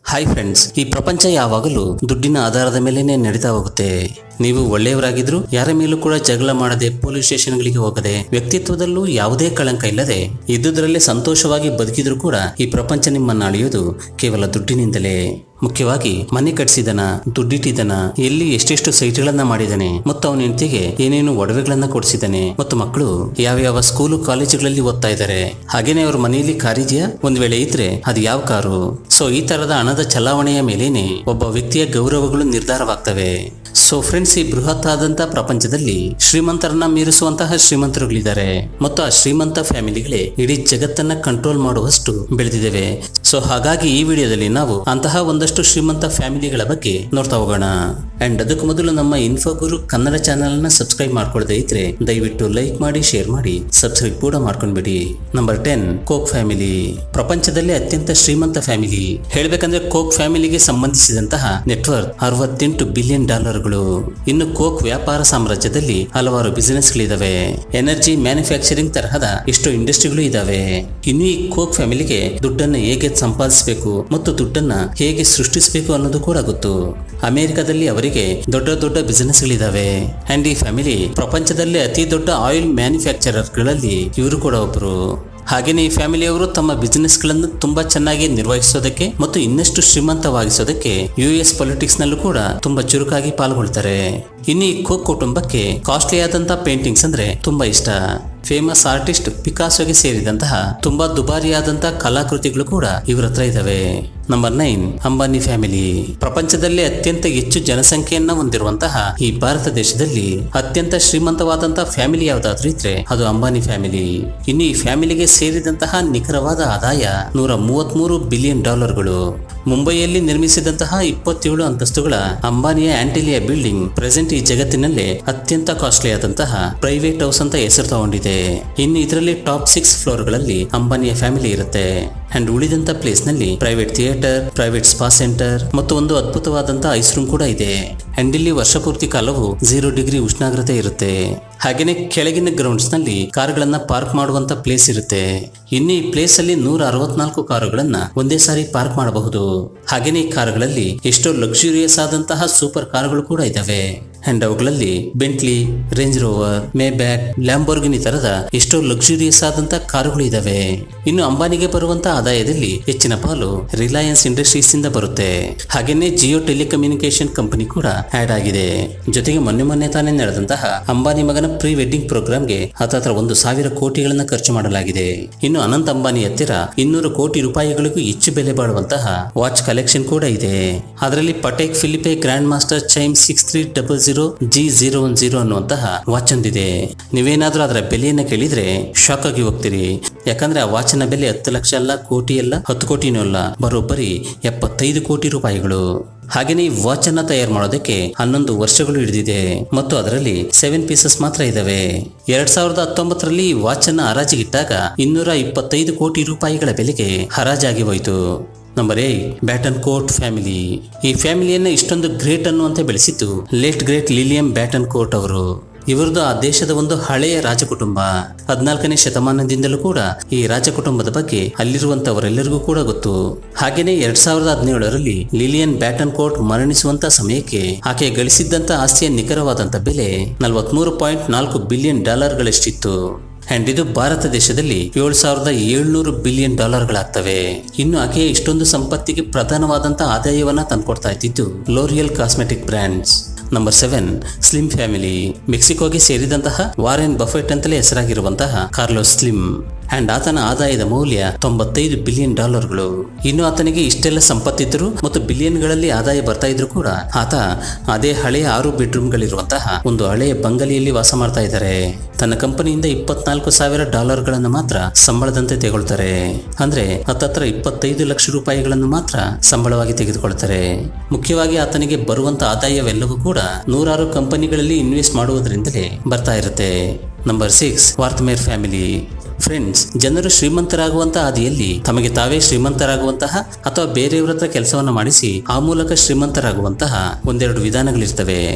hi friends ಈ ಪ್ರಪಂಚ ಯಾವಾಗಲೂ ದುಡ್ಡಿನ ಆಧಾರದ ಮೇಲೇನೆ ನಡೀತಾ ಹೋಗುತ್ತೆ ನೀವು ಒಳ್ಳೆಯವರಾಗಿದ್ರು ಯಾರ ಮೇಲೂ ಕೂಡ ಜಗಳ ಮಾಡದೆ ಪೊಲೀಸ್ ಸ್ಟೇಷನ್ಗಳಿಗೆ ಹೋಗದೆ ವ್ಯಕ್ತಿತ್ವದಲ್ಲೂ ಯಾವುದೇ ಕಳಂಕ ಇಲ್ಲದೆ ಇದ್ದುದರಲ್ಲೇ ಸಂತೋಷವಾಗಿ ಬದುಕಿದ್ರು ಕೂಡ ಈ ಪ್ರಪಂಚ ನಿಮ್ಮನ್ನ ಅಳೆಯೋದು ಕೇವಲ ದುಡ್ಡಿನಿಂದಲೇ ಮುಖ್ಯವಾಗಿ ಮನೆ ಕಟ್ಸಿದನ ದುಡ್ಡಿಟ್ಟಿದನ ಎಲ್ಲಿ ಎಷ್ಟೆಷ್ಟು ಸೈಟ್ಗಳನ್ನ ಮಾಡಿದಾನೆ ಮತ್ತು ಅವನ ಹೆಂಡತಿಗೆ ಏನೇನು ಒಡವೆಗಳನ್ನ ಕೊಡಿಸಿದಾನೆ ಮತ್ತು ಮಕ್ಕಳು ಯಾವ್ಯಾವ ಸ್ಕೂಲು ಕಾಲೇಜುಗಳಲ್ಲಿ ಓದ್ತಾ ಇದ್ದಾರೆ ಹಾಗೇನೆ ಅವ್ರ ಮನೆಯಲ್ಲಿ ಕಾರಿದೆಯಾ ಒಂದ್ ವೇಳೆ ಇದ್ರೆ ಅದು ಯಾವ ಕಾರು ಸೊ ಈ ತರದ ಹಣದ ಚಲಾವಣೆಯ ಮೇಲೇನೆ ಒಬ್ಬ ವ್ಯಕ್ತಿಯ ಗೌರವಗಳು ನಿರ್ಧಾರವಾಗ್ತವೆ ಸೊ ಫ್ರೆಂಡ್ಸ್ ಈ ಬೃಹತ್ ಆದಂತ ಪ್ರಪಂಚದಲ್ಲಿ ಶ್ರೀಮಂತರನ್ನ ಮೀರಿಸುವಂತಹ ಶ್ರೀಮಂತರುಗಳಿದ್ದಾರೆ ಮತ್ತು ಆ ಶ್ರೀಮಂತ ಫ್ಯಾಮಿಲಿಗಳೇ ಇಡೀ ಜಗತ್ತನ್ನ ಕಂಟ್ರೋಲ್ ಮಾಡುವಷ್ಟು ಬೆಳೆದಿದ್ದೇವೆ ಸೊ ಹಾಗಾಗಿ ಈ ವಿಡಿಯೋದಲ್ಲಿ ನಾವು ಅಂತಹ ಒಂದಷ್ಟು ಶ್ರೀಮಂತ ಫ್ಯಾಮಿಲಿಗಳ ಬಗ್ಗೆ ನೋಡ್ತಾ ಹೋಗೋಣ ಅಂಡ್ ಅದಕ್ಕೂ ಮೊದಲು ನಮ್ಮ ಇನ್ಫೋಗುರು ಕನ್ನಡ ಚಾನೆಲ್ ನ ಸಬ್ಸ್ಕ್ರೈಬ್ ಮಾಡ್ಕೊಳ್ಳದೆ ಇದ್ರೆ ದಯವಿಟ್ಟು ಲೈಕ್ ಮಾಡಿ ಶೇರ್ ಮಾಡಿ ಸಬ್ಸ್ಕ್ರೈಬ್ ಕೂಡ ಮಾಡ್ಕೊಂಡ್ಬಿಡಿ ನಂಬರ್ ಟೆನ್ ಕೋಕ್ ಫ್ಯಾಮಿಲಿ ಪ್ರಪಂಚದಲ್ಲೇ ಅತ್ಯಂತ ಶ್ರೀಮಂತ ಫ್ಯಾಮಿಲಿ ಹೇಳ್ಬೇಕಂದ್ರೆ ಕೋಕ್ ಫ್ಯಾಮಿಲಿಗೆ ಸಂಬಂಧಿಸಿದಂತಹ ನೆಟ್ವರ್ಕ್ ಅರವತ್ತೆಂಟು ಬಿಲಿಯನ್ ಡಾಲರ್ಗಳು ಇನ್ನು ಕೋಕ್ ವ್ಯಾಪಾರ ಸಾಮ್ರಾಜ್ಯದಲ್ಲಿ ಹಲವಾರು ಬಿಸಿನೆಸ್ ಗಳಿದಾವೆ ಎನರ್ಜಿ ಮ್ಯಾನುಫ್ಯಾಕ್ಚರಿಂಗ್ ತರಹದ ಎಷ್ಟೋ ಇಂಡಸ್ಟ್ರಿಗಳು ಇದಾವೆ ಇನ್ನು ಈ ಕೋಕ್ ಫ್ಯಾಮಿಲಿಗೆ ದುಡ್ಡನ್ನ ಹೇಗೆ ಸಂಪಾದಿಸಬೇಕು ಮತ್ತು ದುಡ್ಡನ್ನ ಹೇಗೆ ಸೃಷ್ಟಿಸಬೇಕು ಅನ್ನೋದು ಕೂಡ ಗೊತ್ತು ಅಮೆರಿಕದಲ್ಲಿ ಅವರಿಗೆ ದೊಡ್ಡ ದೊಡ್ಡ ಬಿಸಿನೆಸ್ ಗಳಿದಾವೆ ಅಂಡ್ ಈ ಫ್ಯಾಮಿಲಿ ಪ್ರಪಂಚದಲ್ಲೇ ಅತಿ ದೊಡ್ಡ ಆಯಿಲ್ ಮ್ಯಾನುಫ್ಯಾಕ್ಚರರ್ ಗಳಲ್ಲಿ ಇವರು ಕೂಡ ಒಬ್ರು ಹಾಗೇನೆ ಈ ಫ್ಯಾಮಿಲಿಯವರು ತಮ್ಮ ಬಿಸಿನೆಸ್ ಗಳನ್ನು ತುಂಬಾ ಚೆನ್ನಾಗಿ ನಿರ್ವಹಿಸೋದಕ್ಕೆ ಮತ್ತು ಇನ್ನಷ್ಟು ಶ್ರೀಮಂತವಾಗಿಸೋದಕ್ಕೆ ಯು ಎಸ್ ಪೊಲಿಟಿಕ್ಸ್ ನಲ್ಲೂ ಕೂಡ ತುಂಬಾ ಚುರುಕಾಗಿ ಪಾಲ್ಗೊಳ್ತಾರೆ ಇನ್ನು ಈ ಕೋಕ್ ಕುಟುಂಬಕ್ಕೆ ಕಾಸ್ಟ್ಲಿ ಆದಂತಹ ಪೇಂಟಿಂಗ್ಸ್ ಅಂದ್ರೆ ತುಂಬಾ ಇಷ್ಟ ಫೇಮಸ್ ಆರ್ಟಿಸ್ಟ್ ಪಿಕಾಸೋಗೆ ಸೇರಿದಂತಹ ತುಂಬಾ ದುಬಾರಿಯಾದಂತಹ ಕಲಾಕೃತಿಗಳು ಕೂಡ ಇವರ ಹತ್ರ ಇದಾವೆ ನಂಬರ್ ನೈನ್ ಅಂಬಾನಿ ಫ್ಯಾಮಿಲಿ ಪ್ರಪಂಚದಲ್ಲೇ ಅತ್ಯಂತ ಹೆಚ್ಚು ಜನಸಂಖ್ಯೆಯನ್ನ ಹೊಂದಿರುವಂತಹ ಈ ಭಾರತ ದೇಶದಲ್ಲಿ ಅತ್ಯಂತ ಶ್ರೀಮಂತವಾದಂತಹ ಫ್ಯಾಮಿಲಿ ಯಾವ್ದಾದ್ರೂ ಇದ್ರೆ ಅದು ಅಂಬಾನಿ ಫ್ಯಾಮಿಲಿ ಇನ್ನು ಈ ಫ್ಯಾಮಿಲಿಗೆ ಸೇರಿದಂತಹ ನಿಖರವಾದ ಆದಾಯ ನೂರ ಮೂವತ್ಮೂರು ಬಿಲಿಯನ್ ಡಾಲರ್ಗಳು ಮುಂಬೈಯಲ್ಲಿ ನಿರ್ಮಿಸಿದಂತಹ ಇಪ್ಪತ್ತೇಳು ಅಂತಸ್ತುಗಳ ಅಂಬಾನಿಯ ಆಂಟಿಲಿಯಾ ಬಿಲ್ಡಿಂಗ್ ಪ್ರೆಸೆಂಟ್ ಈ ಜಗತ್ತಿನಲ್ಲೇ ಅತ್ಯಂತ ಕಾಸ್ಟ್ಲಿ ಆದಂತಹ ಪ್ರೈವೇಟ್ ಹೌಸ್ ಅಂತ ಹೆಸರು ತಗೊಂಡಿದೆ ಇನ್ನು ಇದರಲ್ಲಿ ಟಾಪ್ ಸಿಕ್ಸ್ ಫ್ಲೋರ್ ಗಳಲ್ಲಿ ಅಂಬಾನಿಯ ಫ್ಯಾಮಿಲಿ ಇರುತ್ತೆ ಅಂಡ್ ಉಳಿದಂತ ಪ್ಲೇಸ್ ನಲ್ಲಿ private theatre private spa centre ಮತ್ತು ಒಂದು ಅದ್ಭುತವಾದಂತ ಐಸ್ ರೂಮ್ ಕೂಡ ಇದೆ ಅಂಡ್ ಇಲ್ಲಿ ವರ್ಷಪೂರ್ತಿ ಕಾಲವು ಝೀರೋ ಡಿಗ್ರಿ ಉಷ್ಣಾಗ್ರತೆ ಇರುತ್ತೆ ಹಾಗೇನೆ ಕೆಳಗಿನ ಗ್ರೌಂಡ್ಸ್ ನಲ್ಲಿ ಕಾರುಗಳನ್ನ ಪಾರ್ಕ್ ಮಾಡುವಂತ ಪ್ಲೇಸ್ ಇರುತ್ತೆ ಇನ್ನು ಈ ಪ್ಲೇಸ್ ಅಲ್ಲಿ ನೂರ ಅರವತ್ನಾಲ್ಕು ಕಾರುಗಳನ್ನ ಒಂದೇ ಸಾರಿ ಪಾರ್ಕ್ ಮಾಡಬಹುದು ಹಾಗೇನೆ ಈ ಕಾರುಗಳಲ್ಲಿ ಎಷ್ಟೋ ಲಕ್ಸುರಿಯಸ್ ಆದಂತಹ ಸೂಪರ್ ಕಾರುಗಳು ಕೂಡ ಇದಾವೆ ಅಂಡ್ ಅವುಗಳಲ್ಲಿ Bentley Range Rover Maybach Lamborghini ತರದ ಎಷ್ಟೋ ಲಕ್ಸುರಿಯಸ್ ಆದಂತ ಕಾರುಗಳು ಇದಾವೆ ಇನ್ನು ಅಂಬಾನಿಗೆ ಬರುವಂತ ಆದಾಯದಲ್ಲಿ ಹೆಚ್ಚಿನ ಪಾಲು ರಿಲಯನ್ಸ್ ಇಂಡಸ್ಟ್ರೀಸ್ ಇಂದ ಬರುತ್ತೆ ಹಾಗೇನೆ ಜಿಯೋ ಟೆಲಿಕಮ್ಯುನಿಕೇಶನ್ ಕಂಪನಿ ಕೂಡ ಆಡ್ ಆಗಿದೆ ಜೊತೆಗೆ ಮೊನ್ನೆ ಮೊನ್ನೆ ತಾನೇ ನಡೆದಂತಹ ಅಂಬಾನಿ ಮಗನ ಪ್ರೀ ವೆಡ್ಡಿಂಗ್ ಪ್ರೋಗ್ರಾಮ್ಗೆ ಹತ್ತತ್ರ ಒಂದು ಸಾವಿರ ಕೋಟಿಗಳನ್ನ ಖರ್ಚು ಮಾಡಲಾಗಿದೆ ಇನ್ನು ಅನಂತ್ ಅಂಬಾನಿ ಹತ್ತಿರ ಇನ್ನೂರು ಕೋಟಿ ರೂಪಾಯಿಗಳಿಗೂ ಹೆಚ್ಚು ಬೆಲೆ ಬಾಳುವಂತಹ ವಾಚ್ ಕಲೆಕ್ಷನ್ ಕೂಡ ಇದೆ ಅದರಲ್ಲಿ Patek Philippe Grand Master Chime six three double zero G zero one zero ಅನ್ನುವಂತಹ ವಾಚ್ ಒಂದಿದೆ ನೀವೇನಾದ್ರೂ ಅದರ ಬೆಲೆಯನ್ನ ಕೇಳಿದ್ರೆ ಶಾಕ್ ಆಗಿ ಹೋಗ್ತೀರಿ ಯಾಕಂದ್ರೆ ಆ ವಾಚಿನ ಬೆಲೆ ಹತ್ತು ಲಕ್ಷ ಅಲ್ಲ ಕೋಟಿ ಅಲ್ಲ ಹತ್ತು ಕೋಟಿನೂ ಅಲ್ಲ ಬರೋಬ್ಬರಿ ಎಪ್ಪತ್ತೈದು ಕೋಟಿ ರೂಪಾಯಿಗಳು ಹಾಗೇನೆ ಈ ವಾಚ್ ಅನ್ನ ತಯಾರು ಮಾಡೋದಕ್ಕೆ ಹನ್ನೊಂದು ವರ್ಷಗಳು ಹಿಡಿದಿದೆ ಮತ್ತು ಅದರಲ್ಲಿ ಸೆವೆನ್ ಪೀಸಸ್ ಮಾತ್ರ ಇದಾವೆ ಎರಡ್ ಸಾವಿರದ ಹತ್ತೊಂಬತ್ತರಲ್ಲಿ ಈ ವಾಚ್ ಅನ್ನ ಹರಾಜಿಗಿಟ್ಟಾಗ ಇನ್ನೂರ ಇಪ್ಪತ್ತೈದು ಕೋಟಿ ರೂಪಾಯಿಗಳ ಬೆಲೆಗೆ ಹರಾಜಾಗಿ ಹೋಯಿತು number eight Bettencourt family ಈ ಫ್ಯಾಮಿಲಿಯನ್ನ ಇಷ್ಟೊಂದು ಗ್ರೇಟ್ ಅನ್ನುವಂತೆ ಬೆಳೆಸಿದ್ದು late great Liliane Bettencourt ಅವರು ಇವರದು ಆ ದೇಶದ ಒಂದು ಹಳೆಯ ರಾಜಕುಟುಂಬ ಹದಿನಾಲ್ಕನೇ ಶತಮಾನದಿಂದಲೂ ಕೂಡ ಈ ರಾಜಕುಟುಂಬದ ಬಗ್ಗೆ ಅಲ್ಲಿರುವಂತವರೆಲ್ಲರಿಗೂ ಕೂಡ ಗೊತ್ತು ಹಾಗೇನೆ ಎರಡ್ ಸಾವಿರದ ಹದಿನೇಳರಲ್ಲಿ ಲಿಲಿಯನ್ ಬ್ಯಾಟನ್ ಕೋರ್ಟ್ ಮರಣಿಸುವಂತ ಸಮಯಕ್ಕೆ ಆಕೆ ಗಳಿಸಿದ್ದಂತ ಆಸ್ತಿಯ ನಿಖರವಾದಂತ ಬೆಲೆ ನಲವತ್ಮೂರು ಪಾಯಿಂಟ್ ನಾಲ್ಕು ಬಿಲಿಯನ್ ಡಾಲರ್ಗಳಷ್ಟಿತ್ತು ಅಂಡ್ ಇದು ಭಾರತ ದೇಶದಲ್ಲಿ ಏಳು ಸಾವಿರದ ಏಳ್ನೂರು ಬಿಲಿಯನ್ ಡಾಲರ್ಗಳಾಗ್ತವೆ ಇನ್ನು ಆಕೆ ಇಷ್ಟೊಂದು ಸಂಪತ್ತಿಗೆ ಪ್ರಧಾನವಾದಂತಹ ಆದಾಯವನ್ನ ತಂದ್ಕೊಡ್ತಾ ಇದ್ದಿದ್ದು L'Oreal cosmetic brands number seven Slim family ಮೆಕ್ಸಿಕೋಗೆ ಸೇರಿದಂತಹ ವಾರೆನ್ ಬಫೆಟ್ ಅಂತಲೇ ಹೆಸರಾಗಿರುವಂತಹ ಕಾರ್ಲೋಸ್ ಸ್ಲಿಮ್ ಅಂಡ್ ಆತನ ಆದಾಯದ ಮೌಲ್ಯ ತೊಂಬತ್ತೈದು ಬಿಲಿಯನ್ ಡಾಲರ್ಗಳು ಇನ್ನು ಆತನಿಗೆ ಇಷ್ಟೆಲ್ಲ ಸಂಪತ್ತಿದ್ದರು ಮತ್ತು ಬಿಲಿಯನ್ಗಳಲ್ಲಿ ಆದಾಯ ಬರ್ತಾ ಇದ್ರು ಕೂಡ ಆತ ಅದೇ ಹಳೆಯ ಆರು ಬೆಡ್ರೂಮ್ಗಳಿರುವಂತಹ ಒಂದು ಹಳೆಯ ಬಂಗಲಿಯಲ್ಲಿ ವಾಸ ಮಾಡ್ತಾ ಇದ್ದಾರೆ ತನ್ನ ಕಂಪನಿಯಿಂದ ಇಪ್ಪತ್ನಾಲ್ಕು ಸಾವಿರ ಡಾಲರ್ಗಳನ್ನು ಮಾತ್ರ ಸಂಬಳದಂತೆ ತೆಗೊಳ್ತಾರೆ ಅಂದ್ರೆ ಹತ್ತತ್ರ ಇಪ್ಪತ್ತೈದು ಲಕ್ಷ ರೂಪಾಯಿಗಳನ್ನು ಮಾತ್ರ ಸಂಬಳವಾಗಿ ತೆಗೆದುಕೊಳ್ತಾರೆ ಮುಖ್ಯವಾಗಿ ಆತನಿಗೆ ಬರುವಂತ ಆದಾಯವೆಲ್ಲವೂ ಕೂಡ ನೂರಾರು ಕಂಪನಿಗಳಲ್ಲಿ ಇನ್ವೆಸ್ಟ್ ಮಾಡುವುದರಿಂದಲೇ ಬರ್ತಾ ಇರುತ್ತೆ number six Wertheimer family friends ಜನರು ಶ್ರೀಮಂತರಾಗುವಂತ ಹಾದಿಯಲ್ಲಿ ತಮಗೆ ತಾವೇ ಶ್ರೀಮಂತರಾಗುವಂತಹ ಅಥವಾ ಬೇರೆಯವರ ಹತ್ರ ಕೆಲಸವನ್ನ ಮಾಡಿಸಿ ಆ ಮೂಲಕ ಶ್ರೀಮಂತರಾಗುವಂತಹ ಒಂದೆರಡು ವಿಧಾನಗಳಿರ್ತವೆ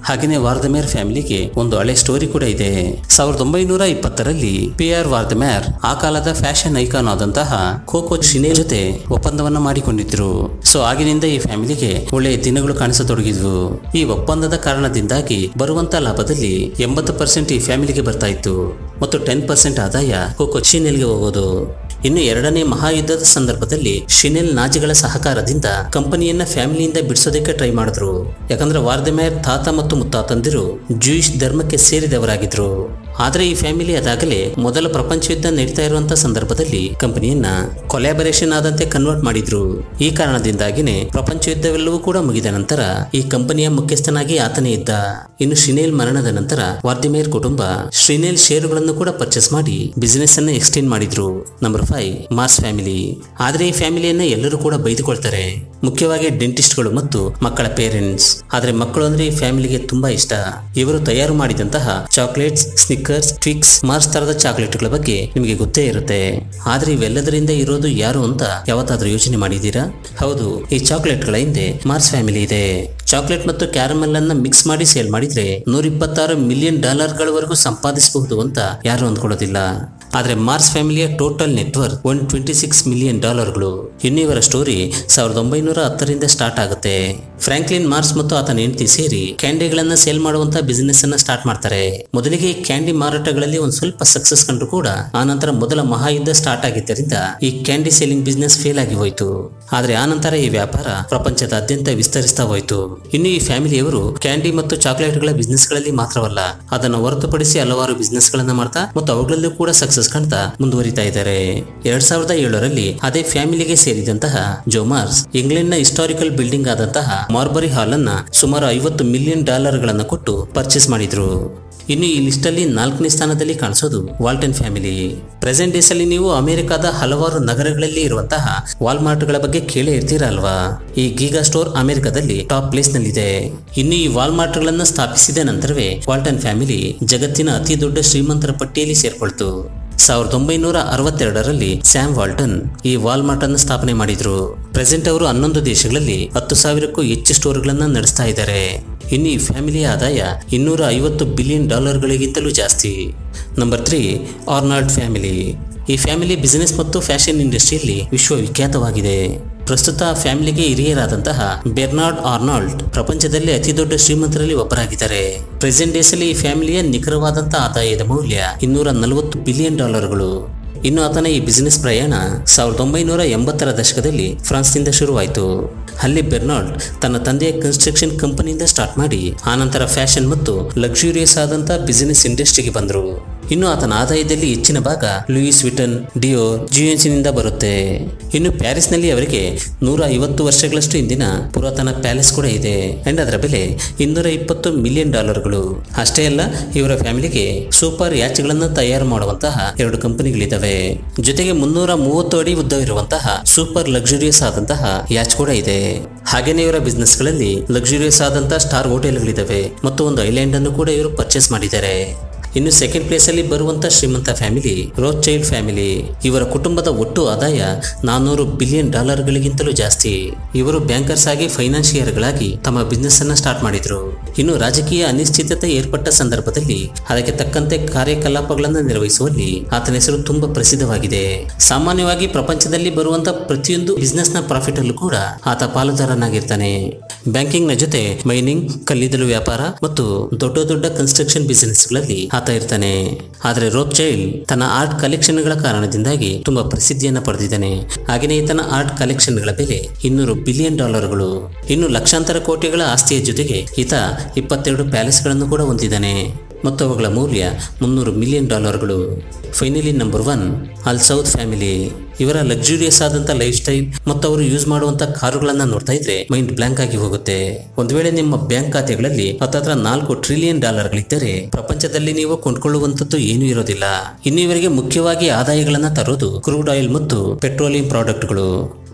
ಹಾಗೆಯೇ ವಾರ್ದಮೇರ್ ಫ್ಯಾಮಿಲಿಗೆ ಒಂದು ಹಳೆ ಸ್ಟೋರಿ ಕೂಡ ಇದೆ ಸಾವಿರದ ಒಂಬೈನೂರ ಇಪ್ಪತ್ತರಲ್ಲಿ ಪಿ ಆರ್ ವಾರ್ದಮ್ಯಾರ್ ಆ ಕಾಲದ ಫ್ಯಾಷನ್ ಐಕಾನ್ ಆದಂತಹ ಕೋಕೋ ಶಿನೆ ಜೊತೆ ಒಪ್ಪಂದವನ್ನ ಮಾಡಿಕೊಂಡಿದ್ರು ಸೊ ಆಗಿನಿಂದ ಈ ಫ್ಯಾಮಿಲಿಗೆ ಒಳ್ಳೆಯ ದಿನಗಳು ಕಾಣಿಸತೊಡಗಿದ್ವು ಈ ಒಪ್ಪಂದದ ಕಾರಣದಿಂದಾಗಿ ಬರುವಂತ ಲಾಭದಲ್ಲಿ ಎಂಬತ್ತು ಪರ್ಸೆಂಟ್ ಈ ಫ್ಯಾಮಿಲಿಗೆ ಬರ್ತಾ ಇತ್ತು ಮತ್ತು ಟೆನ್ ಪರ್ಸೆಂಟ್ ಆದಾಯ ಕೋಕೋ ಶಿನೆಲ್ಗೆ ಹೋಗೋದು ಇನ್ನು ಎರಡನೇ ಮಹಾಯುದ್ಧದ ಸಂದರ್ಭದಲ್ಲಿ ಶಿನೆಲ್ ನಾಜಿಗಳ ಸಹಕಾರದಿಂದ ಕಂಪನಿಯನ್ನ ಫ್ಯಾಮಿಲಿಯಿಂದ ಬಿಡಿಸೋದಕ್ಕೆ ಟ್ರೈ ಮಾಡಿದ್ರು ಯಾಕಂದ್ರೆ ವಾರ್ದಮೇರ್ ತಾತ ಮತ್ತು ಮುತ್ತಾತಂದಿರು ಜೂಯಿಷ್ ಧರ್ಮಕ್ಕೆ ಸೇರಿದವರಾಗಿದ್ರು ಆದ್ರೆ ಈ ಫ್ಯಾಮಿಲಿ ಅದಾಗಲೇ ಮೊದಲ ಪ್ರಪಂಚ ಯುದ್ಧ ನಡೀತಾ ಇರುವಂತ ಸಂದರ್ಭದಲ್ಲಿ ಕಂಪನಿಯನ್ನ ಕೊಲಾಬರೇಷನ್ ಆದಂತೆ ಕನ್ವರ್ಟ್ ಮಾಡಿದ್ರು ಈ ಕಾರಣದಿಂದಾಗಿನೇ ಪ್ರಪಂಚ ಯುದ್ಧವೆಲ್ಲವೂ ಕೂಡ ಮುಗಿದ ನಂತರ ಈ ಕಂಪನಿಯ ಮುಖ್ಯಸ್ಥನಾಗಿ ಆತನೇ ಇದ್ದ ಇನ್ನು ಶ್ರೀನೇಲ್ ಮರಣದ ನಂತರ ವಾರ್ದಿಮೇರ್ ಕುಟುಂಬ ಶ್ರೀನೇಲ್ ಷೇರುಗಳನ್ನು ಕೂಡ ಪರ್ಚೇಸ್ ಮಾಡಿ ಬಿಸಿನೆಸ್ ಅನ್ನ ಎಕ್ಸ್ಟೆಂಡ್ ಮಾಡಿದ್ರು ನಂಬರ್ ಫೈವ್ ಮಾರ್ಸ್ ಫ್ಯಾಮಿಲಿ ಆದ್ರೆ ಈ ಫ್ಯಾಮಿಲಿಯನ್ನ ಎಲ್ಲರೂ ಕೂಡ ಬೈದುಕೊಳ್ತಾರೆ ಮುಖ್ಯವಾಗಿ ಡೆಂಟಿಸ್ಟ್ಗಳು ಮತ್ತು ಮಕ್ಕಳ ಪೇರೆಂಟ್ಸ್ ಆದ್ರೆ ಮಕ್ಕಳು ಅಂದ್ರೆ ಈ ಫ್ಯಾಮಿಲಿಗೆ ತುಂಬಾ ಇಷ್ಟ ಇವರು ತಯಾರು ಮಾಡಿದಂತಹ ಚಾಕ್ಲೇಟ್ಸ್ ಸ್ನಿಕ್ಕರ್ಸ್ ಟ್ವಿಕ್ಸ್ ಮಾರ್ಸ್ ತರದ ಚಾಕ್ಲೇಟ್ಗಳ ಬಗ್ಗೆ ನಿಮಗೆ ಗೊತ್ತೇ ಇರುತ್ತೆ ಆದ್ರೆ ಇವೆಲ್ಲದರಿಂದ ಇರೋದು ಯಾರು ಅಂತ ಯಾವತ್ತಾದ್ರೂ ಯೋಚನೆ ಮಾಡಿದ್ದೀರಾ ಹೌದು ಈ ಚಾಕ್ಲೇಟ್ಗಳ ಹಿಂದೆ ಮಾರ್ಸ್ ಫ್ಯಾಮಿಲಿ ಇದೆ ಚಾಕ್ಲೇಟ್ ಮತ್ತು ಕ್ಯಾರಮೆಲ್ ಅನ್ನ ಮಿಕ್ಸ್ ಮಾಡಿ ಸೇಲ್ ಮಾಡಿದ್ರೆ ನೂರ ಇಪ್ಪತ್ತಾರು ಮಿಲಿಯನ್ ಡಾಲರ್ಗಳವರೆಗೂ ಸಂಪಾದಿಸಬಹುದು ಅಂತ ಯಾರು ಅಂದ್ಕೊಳ್ಳೋದಿಲ್ಲ ಆದ್ರೆ ಮಾರ್ಸ್ ಫ್ಯಾಮಿಲಿಯ total network one twenty six million ಡಾಲರ್ಗಳು ಇನ್ನು ಇವರ ಸ್ಟೋರಿ ಸಾವಿರದ ಒಂಬೈನೂರ ಹತ್ತರಿಂದ ಸ್ಟಾರ್ಟ್ ಆಗುತ್ತೆ ಫ್ರಾಂಕ್ಲಿನ್ ಮಾರ್ಸ್ ಮತ್ತು ಆತನ ಹೆಂಡತಿ ಸೇರಿ ಕ್ಯಾಂಡಿಗಳನ್ನ ಸೇಲ್ ಮಾಡುವಂತ ಬಿಸಿನೆಸ್ ಅನ್ನ ಸ್ಟಾರ್ಟ್ ಮಾಡ್ತಾರೆ ಮೊದಲಿಗೆ ಈ ಕ್ಯಾಂಡಿ ಮಾರಾಟಗಳಲ್ಲಿ ಒಂದು ಸ್ವಲ್ಪ ಸಕ್ಸಸ್ ಕಂಡ್ರು ಕೂಡ ಆ ನಂತರ ಮೊದಲ ಮಹಾಯುದ್ಧ ಸ್ಟಾರ್ಟ್ ಆಗಿದ್ದರಿಂದ ಈ ಕ್ಯಾಂಡಿ ಸೇಲಿಂಗ್ ಬಿಸ್ನೆಸ್ ಫೇಲ್ ಆಗಿ ಹೋಯ್ತು ಆದ್ರೆ ಆ ನಂತರ ಈ ವ್ಯಾಪಾರ ಪ್ರಪಂಚದಾದ್ಯಂತ ವಿಸ್ತರಿಸ್ತಾ ಹೋಯ್ತು ಇನ್ನು ಈ ಫ್ಯಾಮಿಲಿಯವರು ಕ್ಯಾಂಡಿ ಮತ್ತು ಚಾಕ್ಲೇಟ್ಗಳ ಬಿಸ್ನೆಸ್ ಗಳಲ್ಲಿ ಮಾತ್ರವಲ್ಲ ಅದನ್ನು ಹೊರತುಪಡಿಸಿ ಹಲವಾರು ಬಿಸ್ನೆಸ್ ಗಳನ್ನ ಮಾಡ್ತಾ ಮತ್ತು ಅವುಗಳಲ್ಲೂ ಕೂಡ ಸಕ್ಸಸ್ ಕಾಣ್ತಾ ಮುಂದುವರಿತಾ ಇದ್ದಾರೆ ಎರಡ್ ಸಾವಿರದ ಏಳರಲ್ಲಿ ಅದೇ ಫ್ಯಾಮಿಲಿಗೆ ಸೇರಿದಂತಹ ಜೋಮಾರ್ಸ್ ಇಂಗ್ಲೆಂಡ್ ನ ಹಿಸ್ಟಾರಿಕಲ್ ಬಿಲ್ಡಿಂಗ್ ಆದಂತಹ ಮಾರ್ಬರಿ ಹಾಲ್ ಅನ್ನ ಸುಮಾರು ಐವತ್ತು ಮಿಲಿಯನ್ ಡಾಲರ್ ಗಳನ್ನ ಕೊಟ್ಟು ಪರ್ಚೇಸ್ ಮಾಡಿದ್ರು ಇನ್ನು ಈ ಲಿಸ್ಟ್ ಅಲ್ಲಿ ನಾಲ್ಕನೇ ಸ್ಥಾನದಲ್ಲಿ ಕಾಣಿಸೋದು ವಾಲ್ಟನ್ ಫ್ಯಾಮಿಲಿ ಪ್ರೆಸೆಂಟ್ ಡೇಸ್ ಅಲ್ಲಿ ನೀವು ಅಮೆರಿಕದ ಹಲವಾರು ನಗರಗಳಲ್ಲಿ ಇರುವಂತಹ ವಾಲ್ಮಾರ್ಟ್ಗಳ ಬಗ್ಗೆ ಕೇಳೇ ಇರ್ತೀರಾ ಅಲ್ವಾ ಈ ಗೀಗಾ ಸ್ಟೋರ್ ಅಮೆರಿಕದಲ್ಲಿ ಟಾಪ್ ಪ್ಲೇಸ್ ನಲ್ಲಿದೆ ಇನ್ನು ಈ ವಾಲ್ಮಾರ್ಟ್ಗಳನ್ನ ಸ್ಥಾಪಿಸಿದ ನಂತರವೇ ವಾಲ್ಟನ್ ಫ್ಯಾಮಿಲಿ ಜಗತ್ತಿನ ಅತಿ ದೊಡ್ಡ ಶ್ರೀಮಂತರ ಪಟ್ಟಿಯಲ್ಲಿ ಸೇರ್ಕೊಳ್ತು ಸಾವಿರದ ಒಂಬೈನೂರ ಅರವತ್ತೆರಡರಲ್ಲಿ ಸ್ಯಾಮ್ ವಾಲ್ಟನ್ ಈ ವಾಲ್ಮಾರ್ಟ್ ಅನ್ನು ಸ್ಥಾಪನೆ ಮಾಡಿದ್ರು ಪ್ರೆಸೆಂಟ್ ಅವರು ಹನ್ನೊಂದು ದೇಶಗಳಲ್ಲಿ ಹತ್ತು ಸಾವಿರಕ್ಕೂ ಹೆಚ್ಚು ಸ್ಟೋರ್ಗಳನ್ನ ನಡೆಸ್ತಾ ಇದ್ದಾರೆ ಇನ್ನು ಈ ಫ್ಯಾಮಿಲಿಯ ಆದಾಯ ಇನ್ನೂರ ಐವತ್ತು ಬಿಲಿಯನ್ ಡಾಲರ್ಗಳಿಗಿಂತಲೂ ಜಾಸ್ತಿ ನಂಬರ್ ತ್ರೀ ಆರ್ನಾಲ್ಡ್ ಫ್ಯಾಮಿಲಿ ಈ ಫ್ಯಾಮಿಲಿ ಬಿಸಿನೆಸ್ ಮತ್ತು ಫ್ಯಾಷನ್ ಇಂಡಸ್ಟ್ರಿಯಲ್ಲಿ ವಿಶ್ವವಿಖ್ಯಾತವಾಗಿದೆ ಪ್ರಸ್ತುತ ಆ ಫ್ಯಾಮಿಲಿಗೆ ಹಿರಿಯರಾದಂತಹ ಬೆರ್ನಾರ್ಡ್ ಆರ್ನಾಲ್ಡ್ ಪ್ರಪಂಚದಲ್ಲಿ ಅತಿ ದೊಡ್ಡ ಶ್ರೀಮಂತರಲ್ಲಿ ಒಬ್ಬರಾಗಿದ್ದಾರೆ ಪ್ರೆಸೆಂಟ್ ಡೇಸ್ ಅಲ್ಲಿ ಈ ಫ್ಯಾಮಿಲಿಯ ನಿಖರವಾದಂತಹ ಆದಾಯದ ಮೌಲ್ಯ ಇನ್ನೂರ ನಲವತ್ತು ಬಿಲಿಯನ್ ಡಾಲರ್ಗಳು ಇನ್ನು ಆತನ ಈ ಬಿಸಿನೆಸ್ ಪ್ರಯಾಣ ಸಾವಿರದ ಒಂಬೈನೂರ ಎಂಬತ್ತರ ದಶಕದಲ್ಲಿ ಫ್ರಾನ್ಸ್ನಿಂದ ಶುರುವಾಯಿತು ಅಲ್ಲಿ ಬೆರ್ನಾಲ್ಡ್ ತನ್ನ ತಂದೆಯ ಕನ್ಸ್ಟ್ರಕ್ಷನ್ ಕಂಪನಿಯಿಂದ ಸ್ಟಾರ್ಟ್ ಮಾಡಿ ಆನಂತರ ಫ್ಯಾಷನ್ ಮತ್ತು ಲಕ್ಸುರಿಯಸ್ ಆದಂತ ಬಿಸಿನೆಸ್ ಇಂಡಸ್ಟ್ರಿಗೆ ಬಂದರು ಇನ್ನು ಆತನ ಆದಾಯದಲ್ಲಿ ಹೆಚ್ಚಿನ ಭಾಗ ಲೂಯಿಸ್ ವಿಟನ್ ಡಿಯೋರ್ ಜಿಎನ್ಸಿನಿಂದ ಬರುತ್ತೆ ಇನ್ನು ಪ್ಯಾರಿಸ್ನಲ್ಲಿ ಅವರಿಗೆ ನೂರ ಐವತ್ತು ವರ್ಷಗಳಷ್ಟು ಹಿಂದಿನ ಪುರಾತನ ಪ್ಯಾಲೇಸ್ ಕೂಡ ಇದೆ ಅಂಡ್ ಅದರ ಬೆಲೆ ಇನ್ನೂರ ಇಪ್ಪತ್ತು ಮಿಲಿಯನ್ ಡಾಲರ್ಗಳು ಅಷ್ಟೇ ಅಲ್ಲ ಇವರ ಫ್ಯಾಮಿಲಿಗೆ ಸೂಪರ್ ಯಾಚ್ಗಳನ್ನು ತಯಾರು ಮಾಡುವಂತಹ ಎರಡು ಕಂಪನಿಗಳಿದ್ದಾವೆ ಜೊತೆಗೆ ಮುನ್ನೂರ ಮೂವತ್ತು ಅಡಿ ಉದ್ದವಿರುವಂತಹ ಸೂಪರ್ ಲಕ್ಸುರಿಯಸ್ ಆದಂತಹ ಯಾಚ್ ಕೂಡ ಇದೆ ಹಾಗೇನೆ ಇವರ ಬಿಸ್ನೆಸ್ಗಳಲ್ಲಿ ಲಕ್ಸುರಿಯಸ್ ಆದಂತಹ ಸ್ಟಾರ್ ಹೋಟೆಲ್ಗಳಿದ್ದಾವೆ ಮತ್ತು ಒಂದು ಐಲ್ಯಾಂಡ್ ಅನ್ನು ಕೂಡ ಇವರು ಪರ್ಚೇಸ್ ಮಾಡಿದ್ದಾರೆ ಇನ್ನು ಸೆಕೆಂಡ್ ಪ್ಲೇಸ್ ಅಲ್ಲಿ ಬರುವಂತ ಶ್ರೀಮಂತ ಫ್ಯಾಮಿಲಿ ರೋತ್ ಚೈಲ್ಡ್ ಫ್ಯಾಮಿಲಿ ಇವರ ಕುಟುಂಬದ ಒಟ್ಟು ಆದಾಯ ನಾನ್ನೂರು ಬಿಲಿಯನ್ ಡಾಲರ್ಗಳಿಗಿಂತಲೂ ಜಾಸ್ತಿ ಇವರು ಬ್ಯಾಂಕರ್ಸ್ ಆಗಿ ಫೈನಾನ್ಷಿಯರ್ಗಳಾಗಿ ತಮ್ಮ ಬಿಸ್ನೆಸ್ ಅನ್ನ ಸ್ಟಾರ್ಟ್ ಮಾಡಿದ್ರು ಇನ್ನು ರಾಜಕೀಯ ಅನಿಶ್ಚಿತತೆ ಏರ್ಪಟ್ಟ ಸಂದರ್ಭದಲ್ಲಿ ಅದಕ್ಕೆ ತಕ್ಕಂತೆ ಕಾರ್ಯಕಲಾಪಗಳನ್ನು ನಿರ್ವಹಿಸುವಲ್ಲಿ ಆತನ ಹೆಸರು ತುಂಬಾ ಪ್ರಸಿದ್ಧವಾಗಿದೆ ಸಾಮಾನ್ಯವಾಗಿ ಪ್ರಪಂಚದಲ್ಲಿ ಬರುವಂತ ಪ್ರತಿಯೊಂದು ಬಿಸ್ನೆಸ್ ನ ಪ್ರಾಫಿಟ್ ಅಲ್ಲೂ ಕೂಡ ಆತ ಪಾಲುದಾರನಾಗಿರ್ತಾನೆ ಬ್ಯಾಂಕಿಂಗ್ ನ ಜೊತೆ ಮೈನಿಂಗ್ ಕಲ್ಲಿದ್ದಲು ವ್ಯಾಪಾರ ಮತ್ತು ದೊಡ್ಡ ದೊಡ್ಡ ಕನ್ಸ್ಟ್ರಕ್ಷನ್ ಬಿಸಿನೆಸ್ ಗಳಲ್ಲಿ ಆತ ಇರ್ತಾನೆ ಆದ್ರೆ ರೋಪ್ ಚೈಲ್ಡ್ ತನ್ನ ಆರ್ಟ್ ಕಲೆಕ್ಷನ್ ಗಳ ಕಾರಣದಿಂದಾಗಿ ತುಂಬಾ ಪ್ರಸಿದ್ಧಿಯನ್ನ ಪಡೆದಿದ್ದಾನೆ ಹಾಗೆಯೇ ಈತನ ಆರ್ಟ್ ಕಲೆಕ್ಷನ್ ಗಳ ಬೆಲೆ ಇನ್ನೂರು ಬಿಲಿಯನ್ ಡಾಲರ್ಗಳು ಇನ್ನು ಲಕ್ಷಾಂತರ ಕೋಟಿಗಳ ಆಸ್ತಿಯ ಜೊತೆಗೆ ಈತ ಇಪ್ಪತ್ತೆರಡು ಪ್ಯಾಲೇಸ್ ಗಳನ್ನು ಕೂಡ ಹೊಂದಿದ್ದಾನೆ ಮತ್ತು ಅವುಗಳ ಮೌಲ್ಯ ಮುನ್ನೂರು ಮಿಲಿಯನ್ ಡಾಲರ್ಗಳು finally number one Al Saud family ಇವರ ಲಕ್ಸುರಿಯಸ್ ಆದಂತ ಲೈಫ್ ಸ್ಟೈಲ್ ಮತ್ತು ಅವರು ಯೂಸ್ ಮಾಡುವಂತ ಕಾರುಗಳನ್ನ ನೋಡ್ತಾ ಇದ್ರೆ ಮೈಂಡ್ ಬ್ಲಾಂಕ್ ಆಗಿ ಹೋಗುತ್ತೆ ಒಂದ್ ವೇಳೆ ನಿಮ್ಮ ಬ್ಯಾಂಕ್ ಖಾತೆಗಳಲ್ಲಿ ಹತ್ತತ್ರ ನಾಲ್ಕು ಟ್ರಿಲಿಯನ್ ಡಾಲರ್ಗಳಿದ್ದರೆ ಪ್ರಪಂಚದಲ್ಲಿ ನೀವು ಕೊಂಡ್ಕೊಳ್ಳುವಂತದ್ದು ಏನೂ ಇರೋದಿಲ್ಲ ಇನ್ನು ಇವರಿಗೆ ಮುಖ್ಯವಾಗಿ ಆದಾಯಗಳನ್ನ ತರೋದು ಕ್ರೂಡ್ ಆಯಿಲ್ ಮತ್ತು ಪೆಟ್ರೋಲಿಯಂ ಪ್ರಾಡಕ್ಟ್ಗಳು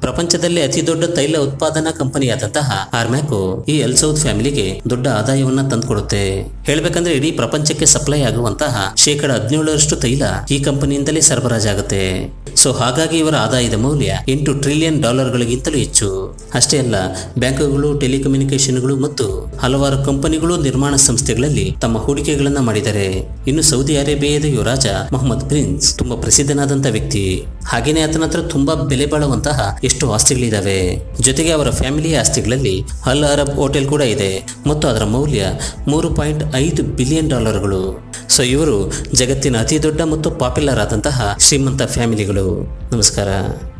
ಪ್ರಪಂಚದಲ್ಲಿ ಅತಿ ದೊಡ್ಡ ತೈಲ ಉತ್ಪಾದನಾ ಕಂಪನಿಯಾದಂತಹ ಆರ್ಮ್ಯಾಕೋ ಈ ಎಲ್ ಸೌದ್ ಫ್ಯಾಮಿಲಿಗೆ ದೊಡ್ಡ ಆದಾಯವನ್ನ ತಂದುಕೊಡುತ್ತೆ ಹೇಳ್ಬೇಕಂದ್ರೆ ಇಡೀ ಪ್ರಪಂಚಕ್ಕೆ ಸಪ್ಲೈ ಆಗುವಂತಹ ಶೇಕಡ ಹದಿನೇಳರಷ್ಟು ತೈಲ ಈ ಕಂಪನಿಯಿಂದಲೇ ಸರಬರಾಜಾಗುತ್ತೆ ಸೊ ಹಾಗಾಗಿ ಇವರ ಆದಾಯದ ಮೌಲ್ಯ ಎಂಟು ಟ್ರಿಲಿಯನ್ ಡಾಲರ್ಗಳಿಗಿಂತಲೂ ಹೆಚ್ಚು ಅಷ್ಟೇ ಅಲ್ಲ ಬ್ಯಾಂಕುಗಳು ಟೆಲಿಕಮ್ಯುನಿಕೇಶನ್ಗಳು ಮತ್ತು ಹಲವಾರು ಕಂಪನಿಗಳು ನಿರ್ಮಾಣ ಸಂಸ್ಥೆಗಳಲ್ಲಿ ತಮ್ಮ ಹೂಡಿಕೆಗಳನ್ನ ಮಾಡಿದ್ದಾರೆ ಇನ್ನು ಸೌದಿ ಅರೇಬಿಯಾದ ಯುವರಾಜ ಮೊಹಮ್ಮದ್ ಪ್ರಿನ್ಸ್ ತುಂಬಾ ಪ್ರಸಿದ್ಧನಾದಂತ ವ್ಯಕ್ತಿ ಹಾಗೇನೆ ಆತನ ಹತ್ರ ತುಂಬಾ ಬೆಲೆ ಬಾಳುವಂತಹ ಎಷ್ಟು ಆಸ್ತಿಗಳಿದಾವೆ ಜೊತೆಗೆ ಅವರ ಫ್ಯಾಮಿಲಿಯ ಆಸ್ತಿಗಳಲ್ಲಿ ಅಲ್ ಅರಬ್ ಹೋಟೆಲ್ ಕೂಡ ಇದೆ ಮತ್ತು ಅದರ ಮೌಲ್ಯ ಮೂರು ಪಾಯಿಂಟ್ ಐದು ಬಿಲಿಯನ್ ಡಾಲರ್ಗಳು ಸೊ ಇವರು ಜಗತ್ತಿನ ಅತಿ ದೊಡ್ಡ ಮತ್ತು ಪಾಪ್ಯುಲರ್ ಆದಂತಹ ಶ್ರೀಮಂತ ಫ್ಯಾಮಿಲಿಗಳು ನಮಸ್ಕಾರ